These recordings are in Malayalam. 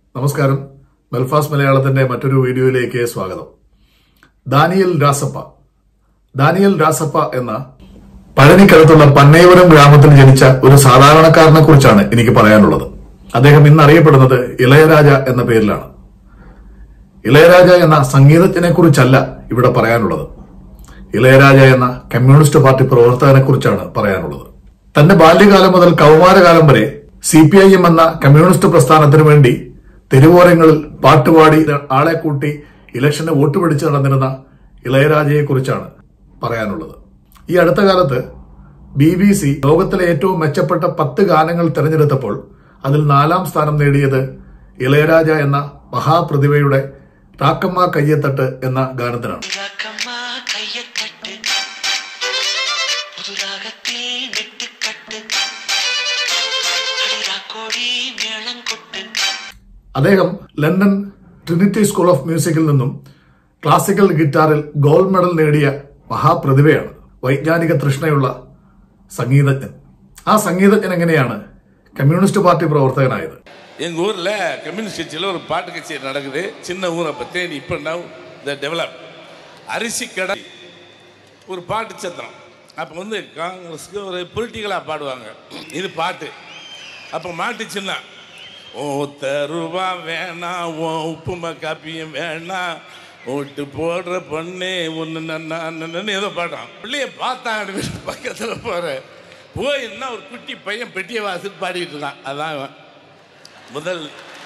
നമസ്കാരം ബൽഫാസ് മലയാളത്തിന്റെ മറ്റൊരു വീഡിയോയിലേക്ക് സ്വാഗതം ദാനിയൽ രാസപ്പ ദാനിയൽ രാസപ്പ എന്ന പഴനിക്കടുത്തുള്ള പന്നൈവരം ഗ്രാമത്തിൽ ജനിച്ച ഒരു സാധാരണക്കാരനെ കുറിച്ചാണ് എനിക്ക് പറയാനുള്ളത് അദ്ദേഹം ഇന്ന് അറിയപ്പെടുന്നത് ഇളയരാജ എന്ന പേരിലാണ് ഇളയരാജ എന്ന സംഗീതജ്ഞനെ കുറിച്ചല്ല ഇവിടെ പറയാനുള്ളത് ഇളയരാജ എന്ന കമ്മ്യൂണിസ്റ്റ് പാർട്ടി പ്രവർത്തകനെ കുറിച്ചാണ് പറയാനുള്ളത് തന്റെ ബാല്യകാലം മുതൽ കൗമാരകാലം വരെ സി പി ഐ എം എന്ന കമ്മ്യൂണിസ്റ്റ് പ്രസ്ഥാനത്തിനു വേണ്ടി തെരുവോരങ്ങളിൽ പാട്ടുപാടി ആളെ കൂട്ടി ഇലക്ഷന് വോട്ട് പിടിച്ച് നടന്നിരുന്ന ഇളയരാജയെ കുറിച്ചാണ് പറയാനുള്ളത് ഈ അടുത്ത കാലത്ത് ബി ബി സി ലോകത്തിലെ ഏറ്റവും മെച്ചപ്പെട്ട പത്ത് ഗാനങ്ങൾ തെരഞ്ഞെടുത്തപ്പോൾ അതിൽ നാലാം സ്ഥാനം നേടിയത് ഇളയരാജ എന്ന മഹാപ്രതിഭയുടെ റാക്കമ്മ കയ്യത്തട്ട് എന്ന ഗാനത്തിനാണ് പുതുരാക്കമ്മ കയ്യത്തട്ട് പുതുരാഗത്തിൽ നെട്ടുക്കട്ട് അടിരാക്കോടി മേളം കൊട്ട് അദ്ദേഹം ലണ്ടൻ ട്രിനിറ്റി സ്കൂൾ ഓഫ് മ്യൂസിക്കിൽ നിന്നും ക്ലാസിക്കൽ ഗിറ്റാറിൽ ഗോൾഡ് മെഡൽ നേടിയ മഹാപ്രതിഭയാണ് വൈജ്ഞാനിക തൃഷ്ണയുള്ള സംഗീതജ്ഞൻ ആ സംഗീതജ്ഞൻ എങ്ങനെയാണ് കമ്മ്യൂണിസ്റ്റ് പാർട്ടി പ്രവർത്തകനായത് எங்கள் ஊரில் கம்யூனிஸ்ட் கட்சியில் ஒரு பாட்டு கச்சேரி நடக்குது சின்ன ஊரை பற்றி இப்போ now த டெவலப் அரிசி கடை ஒரு பாட்டு சத்திரம் அப்போ வந்து காங்கிரஸுக்கு ஒரு பொலிட்டிக்கலாக பாடுவாங்க இது பாட்டு அப்போ மாட்டு சின்ன ஓ தருவா வேணாம் ஓ உப்புமா காப்பியும் வேணாம் ஓட்டு போடுற பொண்ணே ஒன்று நன்னு ஏதோ பாடுறான் பிள்ளைய பார்த்தான் பக்கத்தில் போகிறேன் போய் என்ன ஒரு குட்டி பையன் பெட்டியை வாசிட்டு பாடிட்டு இருக்கான் அதான் இவன். முதல்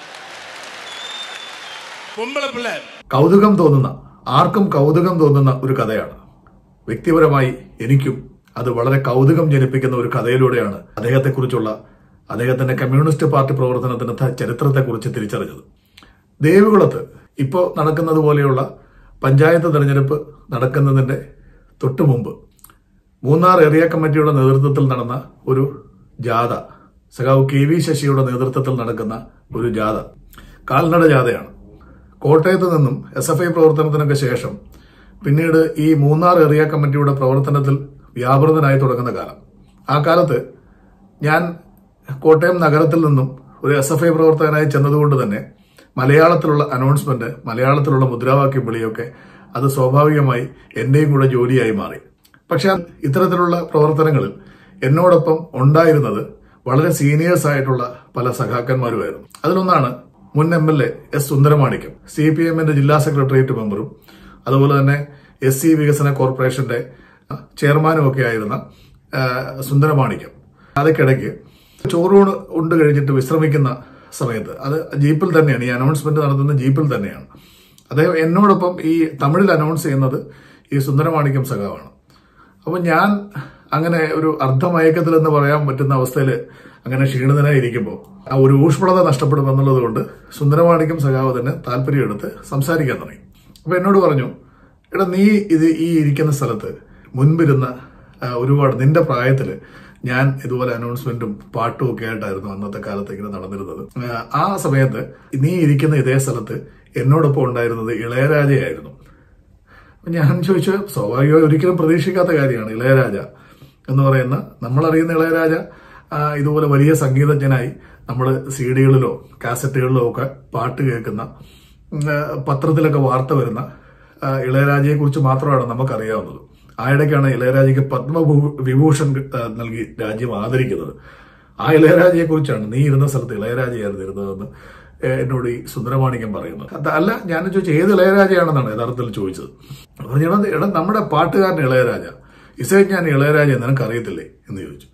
பொம்பளை பிள்ளை കൗതുകം തോന്നുന്ന ആർക്കും കൗതുകം തോന്നുന്ന ഒരു കഥയാണ് വ്യക്തിപരമായി എനിക്കും അത് വളരെ കൗതുകം ജനിപ്പിക്കുന്ന ഒരു കഥയിലൂടെയാണ് അദ്ദേഹത്തെക്കുറിച്ചുള്ള അദ്ദേഹത്തിന്റെ കമ്മ്യൂണിസ്റ്റ് പാർട്ടി പ്രവർത്തനത്തിന്റെ ത- ചരിത്രത്തെക്കുറിച്ച് തിരിച്ചറിഞ്ഞത് ദേവികുളത്ത് ഇപ്പോ നടക്കുന്നത് പോലെയുള്ള പഞ്ചായത്ത് തെരഞ്ഞെടുപ്പ് നടക്കുന്നതിന്റെ തൊട്ടു മുമ്പ് മൂന്നാർ ഏരിയ കമ്മിറ്റിയുടെ നേതൃത്വത്തിൽ നടന്ന ഒരു ജാഥ സഖാവ് കെ വി ശശിയുടെ നേതൃത്വത്തിൽ നടക്കുന്ന ഒരു ജാഥ കാൽനട ജാഥയാണ് കോട്ടയത്ത് നിന്നും എസ് എഫ് ഐ പ്രവർത്തനത്തിനൊക്കെ ശേഷം പിന്നീട് ഈ മൂന്നാർ ഏരിയ കമ്മിറ്റിയുടെ പ്രവർത്തനത്തിൽ വ്യാപൃതനായി തുടങ്ങുന്ന കാലം ആ കാലത്ത് ഞാൻ കോട്ടയം നഗരത്തിൽ നിന്നും ഒരു എസ് എഫ് ഐ പ്രവർത്തകനായി ചെന്നതുകൊണ്ട് തന്നെ മലയാളത്തിലുള്ള അനൗൺസ്മെന്റ് മലയാളത്തിലുള്ള മുദ്രാവാക്യം വിളിയൊക്കെ അത് സ്വാഭാവികമായി എന്റെയും കൂടെ ജോലിയായി മാറി പക്ഷെ ഇത്തരത്തിലുള്ള പ്രവർത്തനങ്ങളിൽ എന്നോടൊപ്പം ഉണ്ടായിരുന്നത് വളരെ സീനിയേഴ്സ് ആയിട്ടുള്ള പല സഖാക്കന്മാരുമായിരുന്നു അതിലൊന്നാണ് മുൻ M L A S Sundaramanikyam C P എമ്മിന്റെ ജില്ലാ സെക്രട്ടേറിയറ്റ് മെമ്പറും അതുപോലെ തന്നെ എസ് സി വികസന കോർപ്പറേഷന്റെ ചെയർമാനും ഒക്കെ ആയിരുന്ന ആ, സുന്ദരമാണിക്യം അതൊക്കിടയ്ക്ക് ചോറൂണ് ഉണ്ട് കഴിഞ്ഞിട്ട് വിശ്രമിക്കുന്ന സമയത്ത് അത് ജീപ്പിൽ തന്നെയാണ് ഈ അനൗൺസ്മെന്റ് നടത്തുന്ന ജീപ്പിൽ തന്നെയാണ് അദ്ദേഹം എന്നോടൊപ്പം ഈ തമിഴിൽ അനൗൺസ് ചെയ്യുന്നത് ഈ സുന്ദരമാണിക്യം സഖാവാണ് അപ്പൊ ഞാൻ അങ്ങനെ ഒരു അർദ്ധമയക്കത്തിൽ എന്ന് പറയാൻ പറ്റുന്ന അവസ്ഥയിൽ അങ്ങനെ ക്ഷീണിതനായി ഇരിക്കുമ്പോൾ ആ ഒരു ഊഷ്മളത നഷ്ടപ്പെടും എന്നുള്ളത് കൊണ്ട് സുന്ദരമാണിക്യം സഖാവ് തന്നെ താല്പര്യമെടുത്ത് സംസാരിക്കാൻ തുടങ്ങി അപ്പൊ എന്നോട് പറഞ്ഞു എടാ നീ ഇത് ഈ ഇരിക്കുന്ന സ്ഥലത്ത് മുൻപിരുന്ന ആ, ഒരുപാട് നിന്റെ പ്രായത്തില് ഞാൻ ഇതുപോലെ അനൗൺസ്മെന്റും പാട്ടും ഒക്കെ ആയിട്ടായിരുന്നു അന്നത്തെ കാലത്ത് ഇങ്ങനെ നടന്നിരുന്നത് ആ, ആ സമയത്ത് നീ ഇരിക്കുന്ന ഇതേ സ്ഥലത്ത് എന്നോടൊപ്പം ഉണ്ടായിരുന്നത് ഇളയരാജയായിരുന്നു അപ്പൊ ഞാൻ ചോദിച്ചു സ്വാഭാവികമായി ഒരിക്കലും പ്രതീക്ഷിക്കാത്ത കാര്യമാണ് ഇളയരാജ എന്ന് പറയുന്ന നമ്മൾ അറിയുന്ന ഇളയരാജ ആ, ഇതുപോലെ വലിയ സംഗീതജ്ഞനായി നമ്മൾ സി ഡികളിലോ കാസറ്റുകളിലോ ഒക്കെ പാട്ട് കേൾക്കുന്ന ഉം, ആ, പത്രത്തിലൊക്കെ വാർത്ത വരുന്ന ആ, ഇളയരാജയെ കുറിച്ച് മാത്രമാണ് നമുക്കറിയാവുന്നത് ആ ഇടയ്ക്കാണ് ഇളയരാജയ്ക്ക് പത്മഭൂ വിഭൂഷൺ ആ, നൽകി രാജ്യം ആദരിക്കുന്നത് ആ ഇളയരാജയെ കുറിച്ചാണ് നീ ഇരുന്ന സ്ഥലത്ത് ഇളയരാജയായിരുന്നു ഇരുന്നതെന്ന് ഏ, എന്നോട് ഈ സുന്ദരമാണിക്യം പറയുന്നത് അത് അല്ല ഞാൻ ചോദിച്ചു ഏത് ഇളയരാജയാണെന്നാണ് യഥാർത്ഥത്തിൽ ചോദിച്ചത് അപ്പൊ ഞാൻ പറഞ്ഞു, എടാ നമ്മുടെ പാട്ടുകാരൻ ഇളയരാജ ഇസൈ ഞാൻ ഇളയരാജ നിനക്ക് അറിയത്തില്ലേ എന്ന് ചോദിച്ചു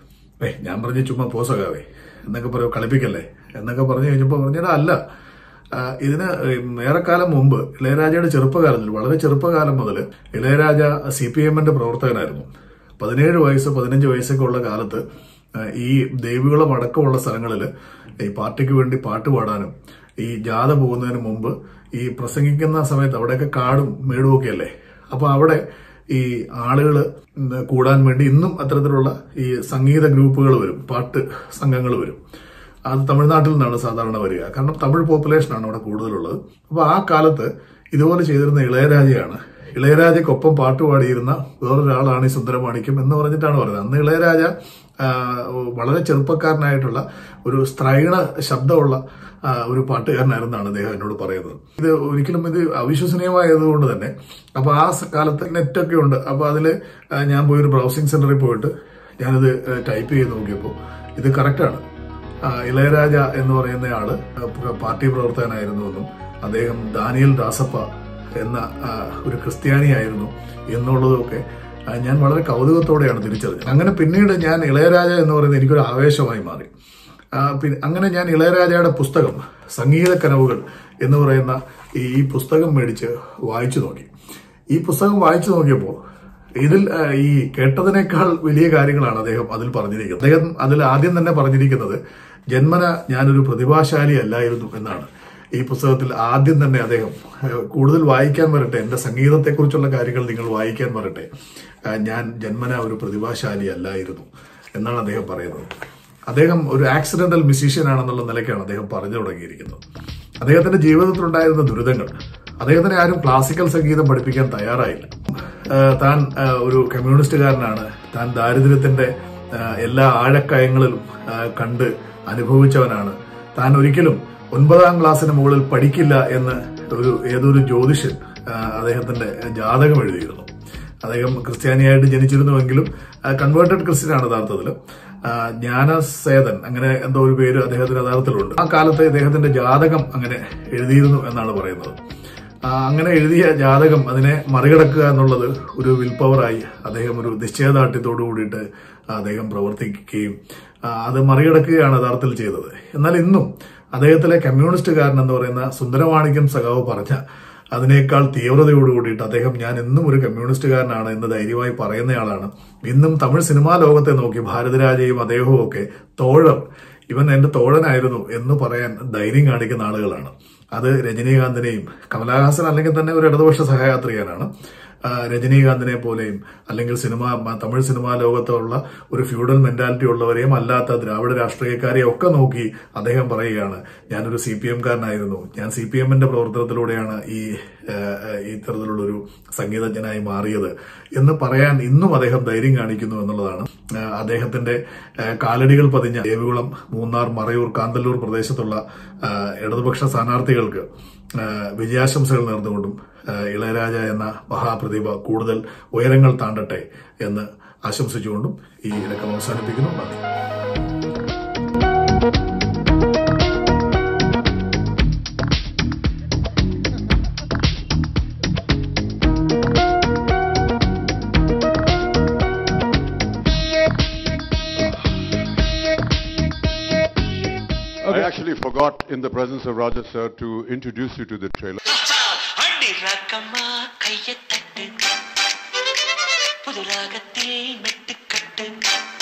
ഏ ഞാൻ പറഞ്ഞു ചുമ്മാ പോസകാവേ എന്നൊക്കെ പറയും കളിപ്പിക്കല്ലേ എന്നൊക്കെ പറഞ്ഞു കഴിഞ്ഞപ്പോൾ പറഞ്ഞാൽ അല്ല ആ, ഇതിന് ഏറെക്കാലം മുമ്പ് ഇളയരാജയുടെ ചെറുപ്പകാലത്തിൽ വളരെ ചെറുപ്പകാലം മുതൽ ഇളയരാജ സി പി എമ്മിന്റെ പ്രവർത്തകനായിരുന്നു പതിനേഴ് വയസ്സ് പതിനഞ്ച് വയസ്സൊക്കെ ഉള്ള കാലത്ത് ആ, ഈ ദേവികുളം അടക്കമുള്ള സ്ഥലങ്ങളിൽ ഈ പാർട്ടിക്ക് വേണ്ടി പാട്ട് പാടാനും ഈ ജാഥ പോകുന്നതിന് മുമ്പ് ഈ പ്രസംഗിക്കുന്ന സമയത്ത് അവിടെയൊക്കെ കാടും മേടും ഒക്കെ അല്ലേ അപ്പൊ അവിടെ ഈ ആളുകൾ കൂടാൻ വേണ്ടി ഇന്നും അത്തരത്തിലുള്ള ഈ സംഗീത ഗ്രൂപ്പുകൾ വരും പാട്ട് സംഘങ്ങൾ വരും അത് തമിഴ്നാട്ടിൽ നിന്നാണ് സാധാരണ വരിക കാരണം തമിഴ് പോപ്പുലേഷനാണ് അവിടെ കൂടുതലുള്ളത് അപ്പൊ ആ കാലത്ത് ഇതുപോലെ ചെയ്തിരുന്ന ഇളയരാജയാണ് ഇളയരാജയ്ക്കൊപ്പം പാട്ട് പാടിയിരുന്ന വേറൊരാളാണ് ഈ സുന്ദരമാണിക്യം എന്ന് പറഞ്ഞിട്ടാണ് പറയുന്നത് അന്ന് ഇളയരാജ ആ, വളരെ ചെറുപ്പക്കാരനായിട്ടുള്ള ഒരു സ്ത്രൈണ ശബ്ദമുള്ള ആ, ഒരു പാട്ടുകാരനായിരുന്നാണ് അദ്ദേഹം എന്നോട് പറയുന്നത് ഇത് ഒരിക്കലും ഇത് അവിശ്വസനീയമായതുകൊണ്ട് തന്നെ അപ്പൊ ആ സ- കാലത്ത് നെറ്റൊക്കെ ഉണ്ട് അപ്പൊ അതില് ആ, ഞാൻ പോയി ഒരു ബ്രൗസിംഗ് സെന്ററിൽ പോയിട്ട് ഞാനിത് ടൈപ്പ് ചെയ്ത് നോക്കിയപ്പോൾ ഇത് കറക്റ്റാണ് ആ, ഇളയരാജ എന്ന് പറയുന്ന ആള് പാർട്ടി പ്രവർത്തകനായിരുന്നു എന്നും അദ്ദേഹം ദാനിയൽ ദാസപ്പ എന്ന ആ, ഒരു ക്രിസ്ത്യാനിയായിരുന്നു എന്നുള്ളതൊക്കെ ആ, ഞാൻ വളരെ കൗതുകത്തോടെയാണ് തിരിച്ചറിഞ്ഞത് അങ്ങനെ പിന്നീട് ഞാൻ ഇളയരാജ എന്ന് പറയുന്നത് എനിക്കൊരു ആവേശമായി മാറി ആ, പിന്നെ അങ്ങനെ ഞാൻ ഇളയരാജയുടെ പുസ്തകം സംഗീത കനവുകൾ എന്ന് പറയുന്ന ഈ ഈ പുസ്തകം മേടിച്ച് വായിച്ചു നോക്കി ഈ പുസ്തകം വായിച്ചു നോക്കിയപ്പോൾ ഇതിൽ ആ, ഈ കേട്ടതിനേക്കാൾ വലിയ കാര്യങ്ങളാണ് അദ്ദേഹം അതിൽ പറഞ്ഞിരിക്കുന്നത് അദ്ദേഹം അതിൽ ആദ്യം തന്നെ പറഞ്ഞിരിക്കുന്നത് ജന്മന ഞാനൊരു പ്രതിഭാശാലി അല്ലായിരുന്നു എന്നാണ് ഈ പുസ്തകത്തിൽ ആദ്യം തന്നെ അദ്ദേഹം ആ, കൂടുതൽ വായിക്കാൻ വരട്ടെ എന്റെ സംഗീതത്തെക്കുറിച്ചുള്ള കാര്യങ്ങൾ നിങ്ങൾ വായിക്കാൻ വരട്ടെ ആ, ഞാൻ ജന്മന ഒരു പ്രതിഭാശാലി അല്ലായിരുന്നു എന്നാണ് അദ്ദേഹം പറയുന്നത് അദ്ദേഹം ഒരു ആക്സിഡന്റൽ മ്യൂസീഷ്യൻ ആണെന്നുള്ള നിലയ്ക്കാണ് അദ്ദേഹം പറഞ്ഞു തുടങ്ങിയിരിക്കുന്നത് അദ്ദേഹത്തിന്റെ ജീവിതത്തിലുണ്ടായിരുന്ന ദുരിതങ്ങൾ അദ്ദേഹത്തിനെ ആരും ക്ലാസിക്കൽ സംഗീതം പഠിപ്പിക്കാൻ തയ്യാറായില്ല ആ, താൻ ആ, ഒരു കമ്മ്യൂണിസ്റ്റുകാരനാണ് താൻ ദാരിദ്ര്യത്തിന്റെ ആ, എല്ലാ ആഴക്കയങ്ങളിലും ആ, കണ്ട് അനുഭവിച്ചവനാണ് താൻ ഒരിക്കലും ഒൻപതാം ക്ലാസ്സിന് മുകളിൽ പഠിക്കില്ല എന്ന് ഒരു ഏതൊരു ജ്യോതിഷൻ ആ, അദ്ദേഹത്തിന്റെ ജാതകം എഴുതിയിരുന്നു അദ്ദേഹം ക്രിസ്ത്യാനിയായിട്ട് ജനിച്ചിരുന്നുവെങ്കിലും കൺവേർട്ടഡ് ക്രിസ്ത്യനാണ് യഥാർത്ഥത്തിൽ ആ, ജ്ഞാനസേതൻ അങ്ങനെ എന്തോ ഒരു പേര് അദ്ദേഹത്തിന് യഥാർത്ഥത്തിലുണ്ട് ആ കാലത്ത് ഇദ്ദേഹത്തിന്റെ ജാതകം അങ്ങനെ എഴുതിയിരുന്നു എന്നാണ് പറയുന്നത് ആ, അങ്ങനെ എഴുതിയ ജാതകം അതിനെ മറികടക്കുക എന്നുള്ളത് ഒരു വിൽ പവറായി അദ്ദേഹം ഒരു നിശ്ചയദാർഢ്യത്തോടു കൂടിയിട്ട് അദ്ദേഹം പ്രവർത്തിക്കുകയും ആ, അത് മറികടക്കുകയാണ് യഥാർത്ഥത്തിൽ ചെയ്തത് എന്നാൽ ഇന്നും അദ്ദേഹത്തിലെ കമ്മ്യൂണിസ്റ്റുകാരൻ എന്ന് പറയുന്ന സുന്ദരമാണിക്യം സഖാവ് പറഞ്ഞ അതിനേക്കാൾ തീവ്രതയോട് കൂടിയിട്ട് അദ്ദേഹം ഞാൻ എന്നും ഒരു കമ്മ്യൂണിസ്റ്റുകാരനാണ് എന്ന് ധൈര്യമായി പറയുന്നയാളാണ് ഇന്നും തമിഴ് സിനിമാ ലോകത്തെ നോക്കി ഭാരതരാജയും അദ്ദേഹവും ഒക്കെ തോഴർ ഇവൻ എന്റെ തോഴനായിരുന്നു എന്ന് പറയാൻ ധൈര്യം കാണിക്കുന്ന ആളുകളാണ് അത് രജനീകാന്തിനെയും കമലഹാസൻ അല്ലെങ്കിൽ തന്നെ ഒരു ഇടതുപക്ഷ സഹയാത്രികനാണ് ആ, രജനീകാന്തിനെ പോലെയും അല്ലെങ്കിൽ സിനിമ മ- തമിഴ് സിനിമാ ലോകത്തുള്ള ഒരു ഫ്യൂഡൽ മെന്റാലിറ്റി ഉള്ളവരെയും അല്ലാത്ത ദ്രാവിഡ രാഷ്ട്രീയക്കാരെയും ഒക്കെ നോക്കി അദ്ദേഹം പറയുകയാണ് ഞാനൊരു സി പി എംകാരനായിരുന്നു ഞാൻ സി പി എമ്മിന്റെ പ്രവർത്തനത്തിലൂടെയാണ് ഈ ആ, ആ, ഇത്തരത്തിലുള്ളൊരു സംഗീതജ്ഞനായി മാറിയത് എന്ന് പറയാൻ ഇന്നും അദ്ദേഹം ധൈര്യം കാണിക്കുന്നു എന്നുള്ളതാണ് ആ, അദ്ദേഹത്തിന്റെ ആ, കാലടികൾ പതിഞ്ഞ ദേവികുളം മൂന്നാർ മറയൂർ കാന്തല്ലൂർ പ്രദേശത്തുള്ള ആ, ഇടതുപക്ഷ സ്ഥാനാർത്ഥികൾക്ക് ആ, വിജയാശംസകൾ നേർന്നുകൊണ്ടും ആ, ഇളയരാജ എന്ന മഹാപ്രതിഭ കൂടുതൽ ഉയരങ്ങൾ താണ്ടട്ടെ എന്ന് ആശംസിച്ചുകൊണ്ടും ഈ ഇലക്കം അവസാനിപ്പിക്കുന്നു നന്ദി I actually forgot, in the presence of Roger sir, to introduce you to the trailer. அடி ராக்கம்மா கைய தட்டு புது ராகத்தில் மெட்டு கட்டு